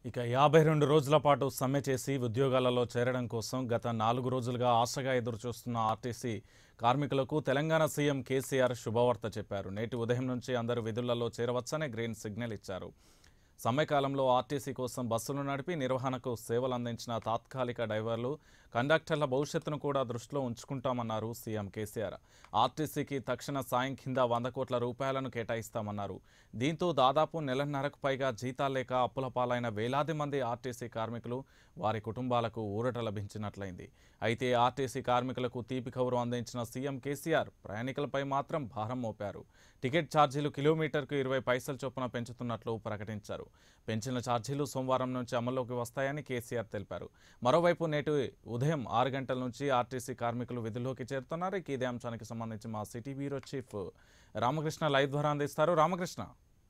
ఇక యాభై రెండు రోజుల పాటు సమ్మె చేసి ఉద్యోగాలలో చేరడం కోసం గత నాలుగు రోజులుగా ఆశగా ఎదురుచూస్తున్న ఆర్టీసీ కార్మికులకు తెలంగాణ సీఎం కేసీఆర్ శుభవార్త చెప్పారు నేటి ఉదయం నుంచి అందరూ విధులలో చేరవచ్చనే గ్రీన్ సిగ్నల్ ఇచ్చారు సమ్మె కాలంలో ఆర్టీసీ కోసం బస్సులు నడిపి నిర్వహణకు సేవలు అందించిన తాత్కాలిక డ్రైవర్లు కండక్టర్ల భవిష్యత్తును కూడా దృష్టిలో ఉంచుకుంటామన్నారు సీఎం కేసీఆర్ ఆర్టీసీకి తక్షణ సాయం కింద వంద కోట్ల రూపాయలను కేటాయిస్తామన్నారు దీంతో దాదాపు నెలన్నరకు పైగా జీతాలు లేక అప్పుల పాలైన వేలాది మంది ఆర్టీసీ కార్మికులు వారి కుటుంబాలకు ఊరట లభించినట్లయింది అయితే ఆర్టీసీ కార్మికులకు తీపి కౌరు అందించిన సీఎం కేసీఆర్ ప్రయాణికులపై మాత్రం భారం మోపారు టికెట్ ఛార్జీలు కిలోమీటర్కు ఇరవై పైసలు చొప్పున పెంచుతున్నట్లు ప్రకటించారు పెంచిన ఛార్జీలు సోమవారం నుంచి అమల్లోకి వస్తాయని కేసీఆర్ తెలిపారు మరోవైపు నేటి ఉదయం ఆరు గంటల నుంచి ఆర్టీసీ కార్మికులు విధుల్లోకి చేరుతున్నారు ఇక ఇదే అంశానికి సంబంధించి మా city bureau chief Ramakrishna live ద్వారా అందిస్తారు రామకృష్ణ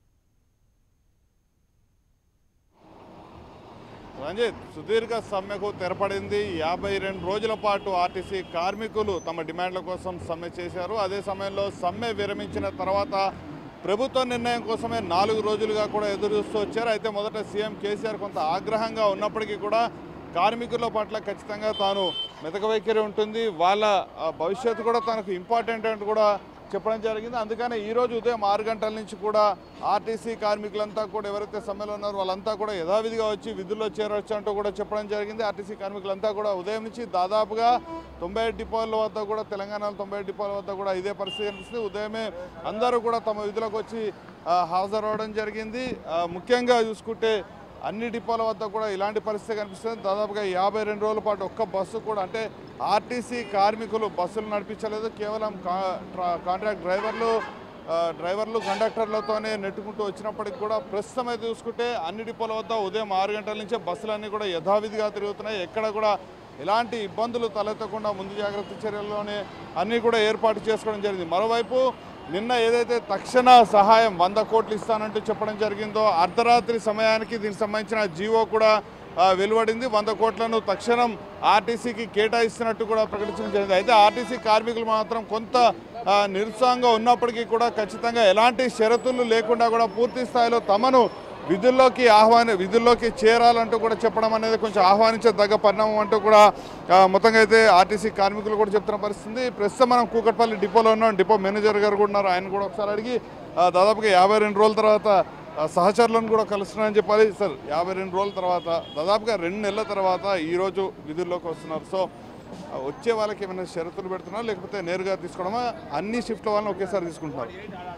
రంజిత్ సుదీర్ఘ సమ్మెకు తెరపడింది యాభై రెండు రోజుల పాటు ఆర్టీసీ కార్మికులు తమ డిమాండ్ల కోసం సమ్మె చేశారు అదే సమయంలో సమ్మె విరమించిన తర్వాత ప్రభుత్వ నిర్ణయం కోసమే నాలుగు రోజులుగా కూడా ఎదురు చూస్తూ వచ్చారు అయితే మొదట సీఎం కేసీఆర్ కొంత ఆగ్రహంగా ఉన్నప్పటికీ కూడా కార్మికుల పట్ల ఖచ్చితంగా తాను మెతక వైఖరి ఉంటుంది వాళ్ళ ఆ, భవిష్యత్తు కూడా తనకు ఇంపార్టెంట్ అని కూడా చెప్పడం జరిగింది అందుకనే ఈ రోజు ఉదయం ఆరు గంటల నుంచి కూడా ఆర్టీసీ కార్మికులంతా కూడా ఎవరైతే సమ్మెలో ఉన్నారో వాళ్ళంతా కూడా యథావిధిగా వచ్చి విధుల్లో చేరవచ్చు అంటూ కూడా చెప్పడం జరిగింది ఆర్టీసీ కార్మికులంతా కూడా ఉదయం నుంచి దాదాపుగా తొంభై ఐదు డిపోల వద్ద కూడా తెలంగాణలో తొంభై ఐదు డిపోల వద్ద కూడా ఇదే పరిస్థితి కనిపిస్తుంది ఉదయమే అందరూ కూడా తమ విధులకు వచ్చి ఆ, హాజరవడం జరిగింది ఆ, ముఖ్యంగా చూసుకుంటే అన్ని డిపోల వద్ద కూడా ఇలాంటి పరిస్థితి కనిపిస్తుంది దాదాపుగా యాభై రెండు రోజుల పాటు ఒక్క బస్సు కూడా అంటే ఆర్టీసీ కార్మికులు బస్సులు నడిపించలేదు కేవలం కా- ట్రా- కాంట్రాక్ట్ డ్రైవర్లు ఆ, డ్రైవర్లు కండక్టర్లతోనే నెట్టుకుంటూ వచ్చినప్పటికి కూడా ప్రస్తుతం అయితే చూసుకుంటే అన్ని డిపోల వద్ద ఉదయం ఆరు గంటల నుంచే బస్సులన్నీ కూడా యథావిధిగా తిరుగుతున్నాయి ఎక్కడ కూడా ఎలాంటి ఇబ్బందులు తలెత్తకుండా ముందు జాగ్రత్త చర్యల్లోనే అన్నీ కూడా ఏర్పాటు చేసుకోవడం జరిగింది మరోవైపు నిన్న ఏదైతే తక్షణ సహాయం వంద కోట్లు ఇస్తానంటూ చెప్పడం జరిగిందో అర్ధరాత్రి సమయానికి దీనికి సంబంధించిన జీవో కూడా ఆ, వెలువడింది వంద కోట్లను తక్షణం ఆర్టీసీకి కేటాయిస్తున్నట్టు కూడా ప్రకటించడం జరిగింది అయితే ఆర్టీసీ కార్మికులు మాత్రం కొంత ఆ, నిరుత్సాహంగా ఉన్నప్పటికీ కూడా ఖచ్చితంగా ఎలాంటి షరతులు లేకుండా కూడా పూర్తి స్థాయిలో తమను విధుల్లోకి ఆహ్వాని విధుల్లోకి చేరాలంటూ కూడా చెప్పడం అనేది కొంచెం ఆహ్వానించదగ్గ పరిణామం అంటూ కూడా ఆ, మొత్తంగా అయితే ఆర్టీసీ కార్మికులు కూడా చెప్తున్న పరిస్థితి ప్రస్తుతం మనం కూకట్పల్లి డిపోలో ఉన్నాం డిపో మేనేజర్ గారు కూడా ఉన్నారు ఆయన కూడా ఒకసారి అడిగి ఆ, దాదాపుగా యాభై రెండు రోజుల తర్వాత ఆ, సహచరులను కూడా కలుస్తున్నారని చెప్పాలి సార్ యాభై రెండు రోజుల తర్వాత దాదాపుగా రెండు నెలల తర్వాత ఈరోజు విధుల్లోకి వస్తున్నారు సో ఆ, వచ్చే వాళ్ళకి ఏమైనా షరతులు పెడుతున్నారా లేకపోతే నేరుగా తీసుకోవడమా అన్ని షిఫ్ట్ల వాళ్ళని ఒకేసారి తీసుకుంటున్నారు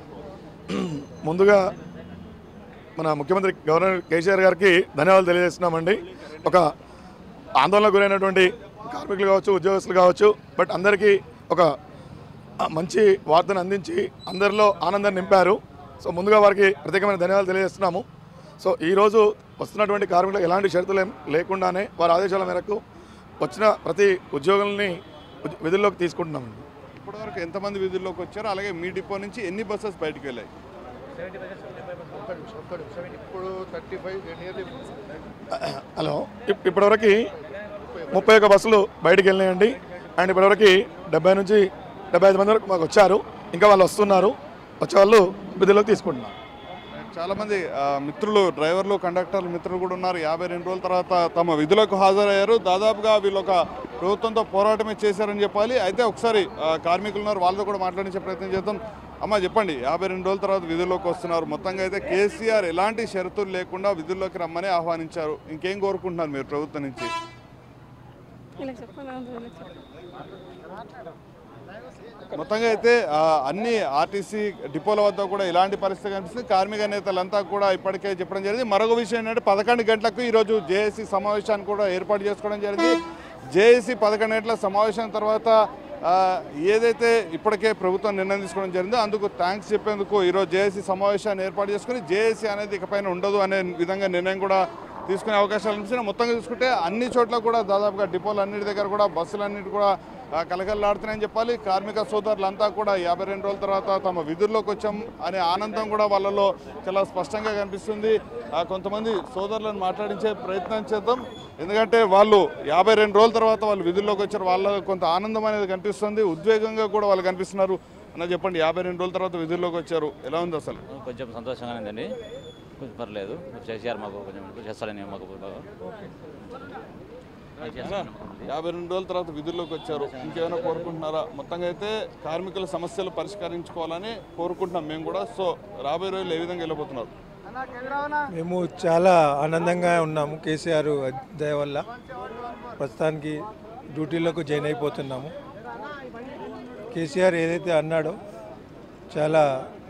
ముందుగా మన ముఖ్యమంత్రి గవర్నర్ కేసీఆర్ గారికి ధన్యవాదాలు తెలియజేస్తున్నామండి ఒక ఆందోళనకు గురైనటువంటి కార్మికులు కావచ్చు ఉద్యోగస్తులు కావచ్చు బట్ అందరికీ ఒక ఆ, మంచి వార్తను అందించి అందరిలో ఆనందాన్ని నింపారు సో ముందుగా వారికి ప్రత్యేకమైన ధన్యవాదాలు తెలియజేస్తున్నాము సో ఈరోజు వస్తున్నటువంటి కార్మికులకు ఎలాంటి షరతులు ఏం లేకుండానే వారి ఆదేశాల మేరకు వచ్చిన ప్రతి ఉద్యోగుల్ని ఉద్య- విధుల్లోకి తీసుకుంటున్నామండి ఇప్పటివరకు ఎంతమంది విధుల్లోకి వచ్చారు అలాగే మీ డిపో నుంచి ఎన్ని బస్సెస్ బయటికి వెళ్ళాయి ఇప్పుడు థర్టీ ఫైవ్ నియర్లీ హలో ఇప్- ఇప్పటివరకు ముప్పై ఒక్క బస్సులు బయటికి వెళ్ళినాయండి అండ్ ఇప్పటివరకు డెబ్బై నుంచి డెబ్బై ఐదు మంది వరకు మాకు వచ్చారు ఇంకా వాళ్ళు వస్తున్నారు వచ్చే వాళ్ళు విధుల్లోకి తీసుకుంటున్నారు చాలా మంది ఆ, మిత్రులు డ్రైవర్లు కండక్టర్లు మిత్రులు కూడా ఉన్నారు యాభై రెండు రోజుల తర్వాత తమ విధులకు హాజరయ్యారు దాదాపుగా వీళ్ళు ఒక ప్రభుత్వంతో పోరాటమే చేశారని చెప్పాలి అయితే ఒకసారి ఆ, కార్మికులు ఉన్నారు వాళ్ళతో కూడా మాట్లాడించే ప్రయత్నం చేద్దాం అమ్మ చెప్పండి యాభై రెండు రోజుల తర్వాత విధుల్లోకి వస్తున్నారు మొత్తంగా అయితే కేసీఆర్ ఎలాంటి షరతులు లేకుండా విధుల్లోకి రమ్మని ఆహ్వానించారు ఇంకేం కోరుకుంటున్నారు మీరు ప్రభుత్వం నుంచి ఇలా చెప్పాలి ఇలా చెప్పాలి మొత్తంగా అయితే ఆ, అన్ని ఆర్టీసీ డిపోల వద్ద కూడా ఇలాంటి పరిస్థితి కనిపిస్తుంది కార్మిక నేతలంతా కూడా ఇప్పటికే చెప్పడం జరిగింది మరొక విషయం ఏంటంటే పదకొండు గంటలకు ఈరోజు జేఏసీ సమావేశాన్ని కూడా ఏర్పాటు చేసుకోవడం జరిగింది జేఏసీ పదకొండు గంటల సమావేశం తర్వాత ఆ, ఏదైతే ఇప్పటికే ప్రభుత్వం నిర్ణయం తీసుకోవడం జరిగిందో అందుకు థ్యాంక్స్ చెప్పేందుకు ఈరోజు జేఏసీ సమావేశాన్ని ఏర్పాటు చేసుకుని జేఏసీ అనేది ఇకపైన ఉండదు అనే విధంగా నిర్ణయం కూడా తీసుకునే అవకాశాలు కనిపిస్తున్నాయి మొత్తంగా చూసుకుంటే అన్ని చోట్ల కూడా దాదాపుగా డిపోలు అన్నిటి దగ్గర కూడా బస్సులన్నిటి కూడా ఆ, కలకలలాడుతున్నాయని చెప్పాలి కార్మిక సోదరులంతా కూడా యాభై రెండు రోజుల తర్వాత తమ విధుల్లోకి వచ్చాం అనే ఆనందం కూడా వాళ్ళలో చాలా స్పష్టంగా కనిపిస్తుంది ఆ, కొంతమంది సోదరులను మాట్లాడించే ప్రయత్నం చేద్దాం ఎందుకంటే వాళ్ళు యాభై రెండు రోజుల తర్వాత వాళ్ళు విధుల్లోకి వచ్చారు వాళ్ళ కొంత ఆనందం అనేది కనిపిస్తుంది ఉద్వేగంగా కూడా వాళ్ళు కనిపిస్తున్నారు అన్న చెప్పండి యాభై రెండు రోజుల తర్వాత విధుల్లోకి వచ్చారు ఎలా ఉంది అసలు కొంచెం సంతోషంగానే ఉందండి కొంచెం పర్లేదు కేసీఆర్ మాకు కొంచెం చేస్తాడని మాకు బాగా అది చేస్తాడని నమ్మకం ఉంది. యాభై రెండు రోజుల తర్వాత విధుల్లోకి వచ్చారు ఇంకేమైనా కోరుకుంటున్నారా మొత్తంగా అయితే కార్మికుల సమస్యలు పరిష్కరించుకోవాలని కోరుకుంటున్నాం మేము కూడా సో రాబోయే రోజులు ఏ విధంగా వెళ్ళబోతున్నారు మేము చాలా ఆనందంగా ఉన్నాము కేసీఆర్ దయ వల్ల ప్రస్తుతానికి డ్యూటీలోకి జాయిన్ అయిపోతున్నాము కేసీఆర్ ఏదైతే అన్నాడో చాలా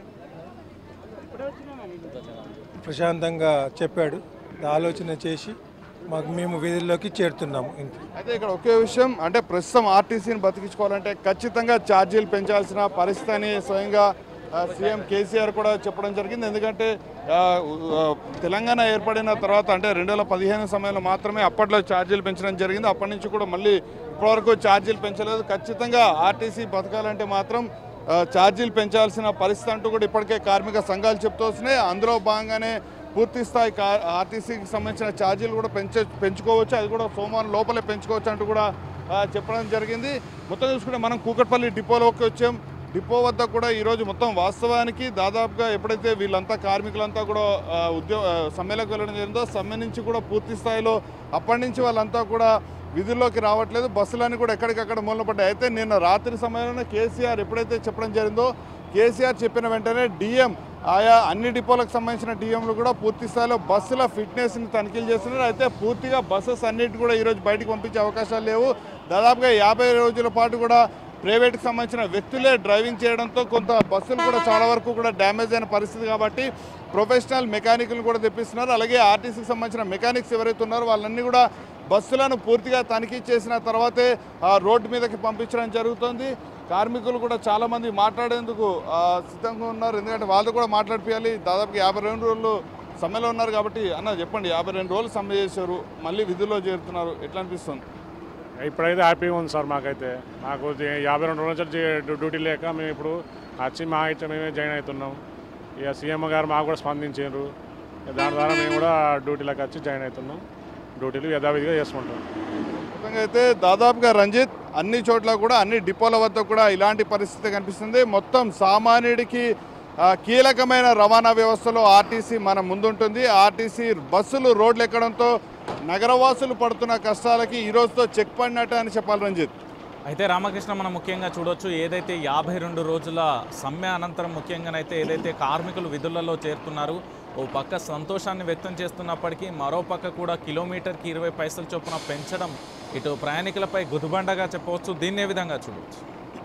ప్రశాంతంగా చెప్పాడు ఆలోచన చేసి మాకు మేము వీధుల్లోకి చేరుతున్నాము ఇంత అయితే ఇక్కడ ఒకే విషయం అంటే ప్రస్తుతం ఆర్టీసీని బతికించుకోవాలంటే ఖచ్చితంగా ఛార్జీలు పెంచాల్సిన పరిస్థితి అని స్వయంగా ఆ, సీఎం కేసీఆర్ కూడా చెప్పడం జరిగింది ఎందుకంటే ఆ, ఆ, తెలంగాణ ఏర్పడిన తర్వాత అంటే రెండు వేల పదిహేను సమయంలో మాత్రమే అప్పట్లో ఛార్జీలు పెంచడం జరిగింది అప్పటి నుంచి కూడా మళ్ళీ ఇప్పటివరకు ఛార్జీలు పెంచలేదు ఖచ్చితంగా ఆర్టీసీ బతకాలంటే మాత్రం ఆ, ఛార్జీలు పెంచాల్సిన పరిస్థితి అంటూ కూడా ఇప్పటికే కార్మిక సంఘాలు చెప్తూ వస్తున్నాయి అందులో భాగంగానే పూర్తి స్థాయి కా- ఆర్టీసీకి సంబంధించిన ఛార్జీలు కూడా పెంచ పెంచుకోవచ్చు అది కూడా సోమవారం లోపలే పెంచుకోవచ్చు అంటూ కూడా ఆ, చెప్పడం జరిగింది మొత్తం చూసుకుంటే మనం కూకట్పల్లి డిపోలోకి వచ్చాం డిపో వద్ద కూడా ఈరోజు మొత్తం వాస్తవానికి దాదాపుగా ఎప్పుడైతే వీళ్ళంతా కార్మికులంతా కూడా ఆ, ఉద్యోగ ఆ, సమ్మెలోకి వెళ్ళడం జరిగిందో సమ్మె నుంచి కూడా పూర్తి స్థాయిలో అప్పటి నుంచి వాళ్ళంతా కూడా విధుల్లోకి రావట్లేదు బస్సులన్నీ కూడా ఎక్కడికక్కడ మూలపడ్డాయి అయితే నిన్న రాత్రి సమయంలో కేసీఆర్ ఎప్పుడైతే చెప్పడం జరిగిందో కేసీఆర్ చెప్పిన వెంటనే డిఎం ఆయా అన్ని డిపోలకు సంబంధించిన డిఎంలు కూడా పూర్తి స్థాయిలో బస్సుల ఫిట్నెస్ని తనిఖీలు చేస్తున్నారు అయితే పూర్తిగా బస్సెస్ అన్నిటి కూడా ఈరోజు బయటకు పంపించే అవకాశాలు లేవు దాదాపుగా యాభై రోజుల పాటు కూడా ప్రైవేట్కి సంబంధించిన వ్యక్తులే డ్రైవింగ్ చేయడంతో కొంత బస్సులు కూడా చాలా వరకు కూడా డ్యామేజ్ అయిన పరిస్థితి కాబట్టి ప్రొఫెషనల్ మెకానిక్లు కూడా తెప్పిస్తున్నారు అలాగే ఆర్టీసీకి సంబంధించిన మెకానిక్స్ ఎవరైతే ఉన్నారో వాళ్ళన్నీ కూడా బస్సులను పూర్తిగా తనిఖీ చేసిన తర్వాతే ఆ, రోడ్డు మీదకి పంపించడం జరుగుతుంది కార్మికులు కూడా చాలామంది మాట్లాడేందుకు ఆ, సిద్ధంగా ఉన్నారు ఎందుకంటే వాళ్ళు కూడా మాట్లాడిపోయాలి దాదాపు యాభై రెండు రోజులు సమ్మెలో ఉన్నారు కాబట్టి అన్న చెప్పండి యాభై రెండు రోజులు సమ్మె చేశారు మళ్ళీ విధుల్లో చేరుతున్నారు ఎట్లా అనిపిస్తుంది ఇప్పుడైతే హ్యాపీగా ఉంది సార్ మాకైతే మాకు జే- యాభై రెండు రోజుల నుంచి డ్యూ- డ్యూటీ లేక మేము ఇప్పుడు వచ్చి మా ఇచ్చ మేమే జాయిన్ అవుతున్నాం ఇక సీఎం గారు మాకు కూడా స్పందించారు దాని ద్వారా మేము కూడా డ్యూటీలోకి వచ్చి జాయిన్ అవుతున్నాం డ్యూటీలు యథావిధిగా చేసుకుంటాం మొత్తంగా అయితే దాదాపుగా రంజిత్ అన్ని చోట్ల కూడా అన్ని డిపోల వద్ద కూడా ఇలాంటి పరిస్థితి కనిపిస్తుంది మొత్తం సామాన్యుడికి ఆ, కీలకమైన రవాణా వ్యవస్థలో ఆర్టీసీ మన ముందుంటుంది ఆర్టీసీ బస్సులు రోడ్లు ఎక్కడంతో నగరవాసులు పడుతున్న కష్టాలకి ఈ రోజుతో చెక్ పడినట్టు అని చెప్పాలి రంజిత్ అయితే రామకృష్ణ మనం ముఖ్యంగా చూడొచ్చు ఏదైతే యాభై రెండు రోజుల సమ్మె అనంతరం ముఖ్యంగానైతే ఏదైతే కార్మికులు విధులలో చేరుతున్నారు ఓ పక్క సంతోషాన్ని వ్యక్తం చేస్తున్నప్పటికీ మరో పక్క కూడా కిలోమీటర్కి ఇరవై పైసలు చొప్పున పెంచడం ఇటు ప్రయాణికులపై గుదిబండగా చెప్పవచ్చు దీన్ని ఏ విధంగా చూడవచ్చు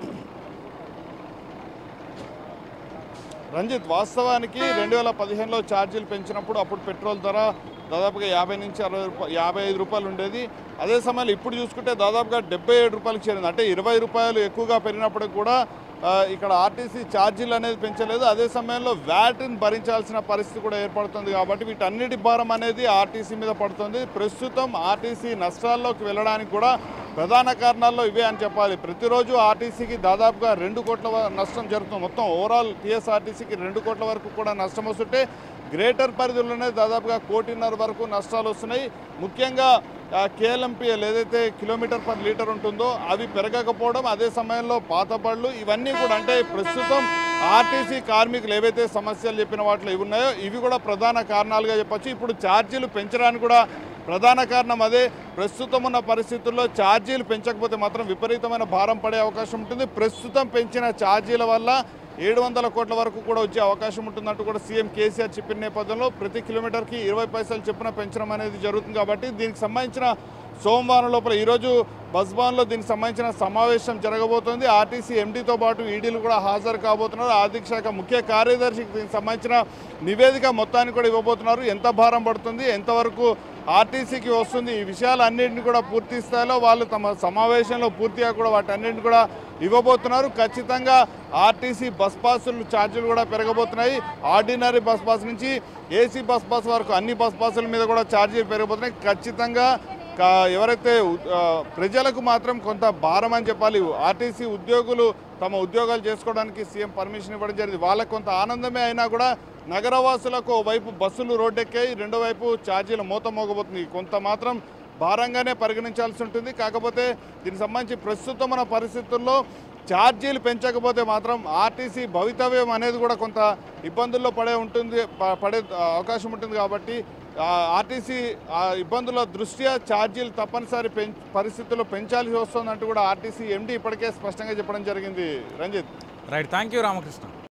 రంజిత్ వాస్తవానికి రెండు వేల పదిహేనులో ఛార్జీలు పెంచినప్పుడు అప్పుడు పెట్రోల్ ధర దాదాపుగా యాభై నుంచి అరవై రూపాయలు యాభై ఐదు రూపాయలు ఉండేది అదే సమయంలో ఇప్పుడు చూసుకుంటే దాదాపుగా డెబ్బై ఏడు రూపాయలకు చేరింది అంటే ఇరవై రూపాయలు ఎక్కువగా పెరిగినప్పటికి కూడా ఆ, ఇక్కడ ఆర్టీసీ ఛార్జీలు అనేది పెంచలేదు అదే సమయంలో వ్యాట్ని భరించాల్సిన పరిస్థితి కూడా ఏర్పడుతుంది కాబట్టి వీటన్నిటి భారం అనేది ఆర్టీసీ మీద పడుతుంది ప్రస్తుతం ఆర్టీసీ నష్టాల్లోకి వెళ్ళడానికి కూడా ప్రధాన కారణాల్లో ఇవే అని చెప్పాలి ప్రతిరోజు ఆర్టీసీకి దాదాపుగా రెండు కోట్ల వ- నష్టం జరుగుతుంది మొత్తం ఓవరాల్ టీఎస్ఆర్టీసీకి రెండు కోట్ల వరకు కూడా నష్టం వస్తుంటే గ్రేటర్ పరిధిలోనే దాదాపుగా కోటిన్నర వరకు నష్టాలు వస్తున్నాయి ముఖ్యంగా కేఎల్ఎంపీఎల్ ఏదైతే కిలోమీటర్ పర్ లీటర్ ఉంటుందో అవి పెరగకపోవడం అదే సమయంలో పాత బళ్ళు ఇవన్నీ కూడా అంటే ప్రస్తుతం ఆర్టీసీ కార్మికులు ఏవైతే సమస్యలు చెప్పిన వాటిలో ఇవి ఉన్నాయో ఇవి కూడా ప్రధాన కారణాలుగా చెప్పొచ్చు ఇప్పుడు ఛార్జీలు పెంచడానికి కూడా ప్రధాన కారణం అదే ప్రస్తుతం ఉన్న పరిస్థితుల్లో ఛార్జీలు పెంచకపోతే మాత్రం విపరీతమైన భారం పడే అవకాశం ఉంటుంది ప్రస్తుతం పెంచిన ఛార్జీల వల్ల ఏడు వందల కోట్ల వరకు కూడా వచ్చే అవకాశం ఉంటుందంటూ కూడా సీఎం కేసీఆర్ చెప్పిన నేపథ్యంలో ప్రతి కిలోమీటర్కి ఇరవై పైసలు చొప్పున పెంచడం అనేది జరుగుతుంది కాబట్టి దీనికి సంబంధించిన సోమవారం లోపల ఈరోజు బస్ భవన్లో దీనికి సంబంధించిన సమావేశం జరగబోతోంది ఆర్టీసీ ఎండీతో పాటు ఈడీలు కూడా హాజరు కాబోతున్నారు ఆర్థిక శాఖ ముఖ్య కార్యదర్శికి దీనికి సంబంధించిన నివేదిక మొత్తాన్ని కూడా ఇవ్వబోతున్నారు ఎంత భారం పడుతుంది ఎంతవరకు ఆర్టీసీకి వస్తుంది ఈ విషయాలన్నింటినీ కూడా పూర్తి స్థాయిలో వాళ్ళు తమ సమావేశంలో పూర్తిగా కూడా వాటన్నింటిని కూడా ఇవ్వబోతున్నారు ఖచ్చితంగా ఆర్టీసీ బస్ పాసులు ఛార్జీలు కూడా పెరగబోతున్నాయి ఆర్డినరీ బస్ పాస్ నుంచి ఏసీ బస్ పాస్ వరకు అన్ని బస్ పాసుల మీద కూడా ఛార్జీలు పెరగబోతున్నాయి ఖచ్చితంగా కా- ఎవరైతే ఉ- ఆ, ప్రజలకు మాత్రం కొంత భారం అని చెప్పాలి ఆర్టీసీ ఉద్యోగులు తమ ఉద్యోగాలు చేసుకోవడానికి సీఎం పర్మిషన్ ఇవ్వడం జరిగింది వాళ్ళకి కొంత ఆనందమే అయినా కూడా నగరవాసులకు వైపు బస్సులు రోడ్డెక్కాయి రెండో వైపు ఛార్జీల మూత మోగబోతుంది కొంత మాత్రం భారంగానే పరిగణించాల్సి ఉంటుంది కాకపోతే దీనికి సంబంధించి ప్రస్తుతం మన పరిస్థితుల్లో ఛార్జీలు పెంచకపోతే మాత్రం ఆర్టీసీ భవితవ్యం అనేది కూడా కొంత ఇబ్బందుల్లో పడే ఉంటుంది ప- పడే అవకాశం ఉంటుంది కాబట్టి ఆ, ఆర్టీసీ ఆ ఇబ్బందుల దృష్ట్యా ఛార్జీలు తప్పనిసరి పెం పరిస్థితుల్లో పెంచాల్సి వస్తుందంటూ కూడా ఆర్టీసీ ఎండీ ఇప్పటికే స్పష్టంగా చెప్పడం జరిగింది Ranjit right thank you Ramakrishna